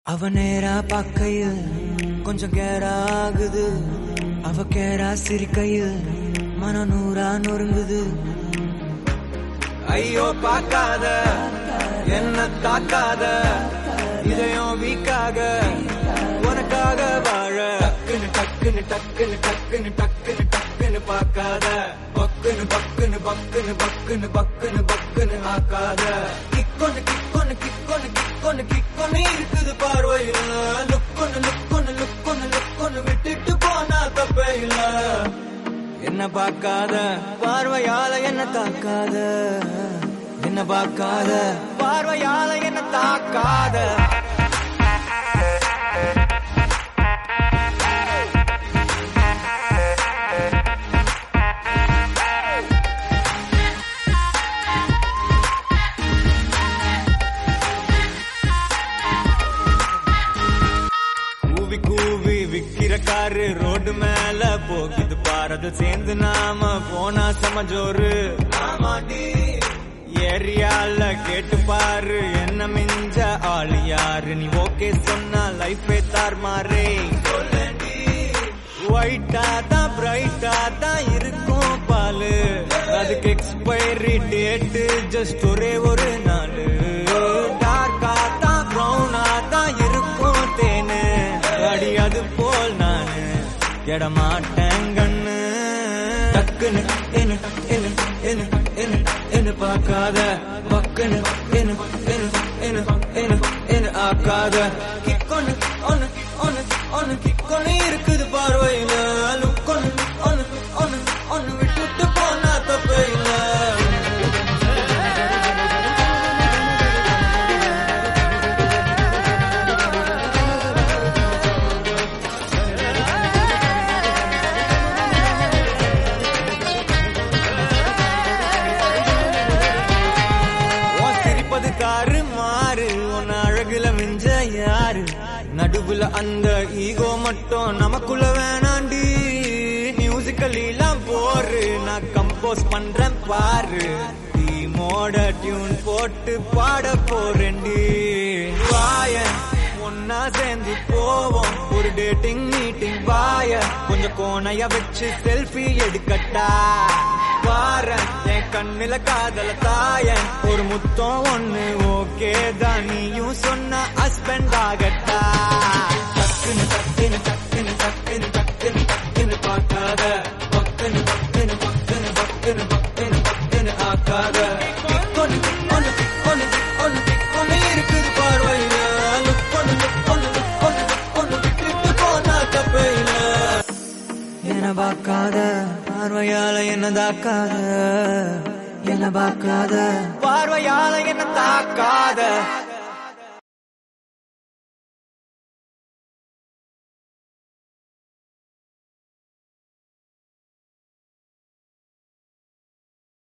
அவ நேரா பார்க்கையில் கொஞ்சம் கேரா ஆகுது அவ கேரா சிரிக்கையில் மன நூறா நொறுங்குது ஐயோ பார்க்காத என்ன தாக்காத இதயம் வீக்காக உனக்காக வாழ டக்குன்னு டக்குன்னு டக்குன்னு டக்குன்னு டக்குன்னு டக்குன்னு பார்க்காத பக்குன்னு பக்குன்னு பக்குன்னு பக்குன்னு பக்குன்னு பக்குன்னு ஆக்காத கிக்கொன்னு கிக்கொன்னு கிக்கொன்னு கிக்கொன்னு கிக்கொன்னு இருக்குது பார்வையில லுக்கொன்னு லுக்கொன்னு லுக்கொன்னு லுக்கொன்னு விட்டுட்டு போனா தப்பே இல்ல என்ன பார்க்காத பார்வையால என்ன தாக்காத என்ன பார்க்காத பார்வையால என்ன தாக்காத கூவி கூவி விக்கிற காரு ரோடு மேல போகுது பாரது சேர்ந்து நாம போனா சமஜோரு ஆமாடி ஏரியால கேட்டு பாரு என்ன மிஞ்ச ஆளு யாரு நீ ஓகே சொன்னா லைஃபே தார் மாறே ஒயிட்டா தான் பிரைட்டா தான் இருக்கும் பாலு அதுக்கு எக்ஸ்பைரி டேட் ஜஸ்ட் ஒரே ஒரு நாள் டார்க்கா தான் ப்ரௌனா தான் இருக்கும் தேனு அடி அது போல் நானு எடமாட்டேன் கண்ணு டக்குன்னு என்ன என்ன என்ன என்ன என்ன பார்க்காத பக்குன்னு என்ன என்ன என்ன என்ன என்ன ஆக்காத கிக்கொன்னு ஒன்னு ஒன்னு ஒன்னு கிக்கொன்னு இருக்குது பார்வையில லுக்கொன்னு ஒன்னு ஒன்னு ஒன்னு விட்டுட்டு போனா தப்பே இல்லை உன் சிரிப்பது தாறு மாறு உன் அழகுல மிஞ்ச யாரு நடுவுல அந்த ஈகோ மட்டும் நமக்குள்ள வேணாண்டி மியூசிக்கல் எல்லாம் போரு நான் கம்போஸ் பண்றேன் பாரு டீமோட டியூன் போட்டு பாட போறேன்டி வாய ஒன்னா சேர்ந்து போவோம் ஒரு டேட்டிங் மீட்டிங் வாய கொஞ்சம் கோணைய வச்சு செல்ஃபி எடுக்கட்டா பார என் கண்ணுல காதல தாய ஒரு முத்தம் ஒண்ணு ஓகே தான் நீயும் சொன்ன ஹஸ்பண்ட் ஆகட்டா டக்குன்னு டக்குன்னு டக்குன்னு டக்குன்னு டக்குன்னு டக்குன்னு பார்க்காத பக்குன்னு பக்குன்னு பக்குன்னு பக்குன்னு பக்குன்னு பக்குன்னு ஆக்காத கிக்கொன்னு ஒன்னு ஒன்னு ஒன்னு கிக்கொன்னு இருக்குது பார்வையில லுக்கொன்னு லுக்கொன்னு லுக்கொன்னு லுக்கொன்னு விட்டுட்டு போனா தப்பே இல்லை என்ன பார்க்காத பார்வையால என்ன தாக்காத என்ன பார்க்காத பார்வையால என்ன தாக்காத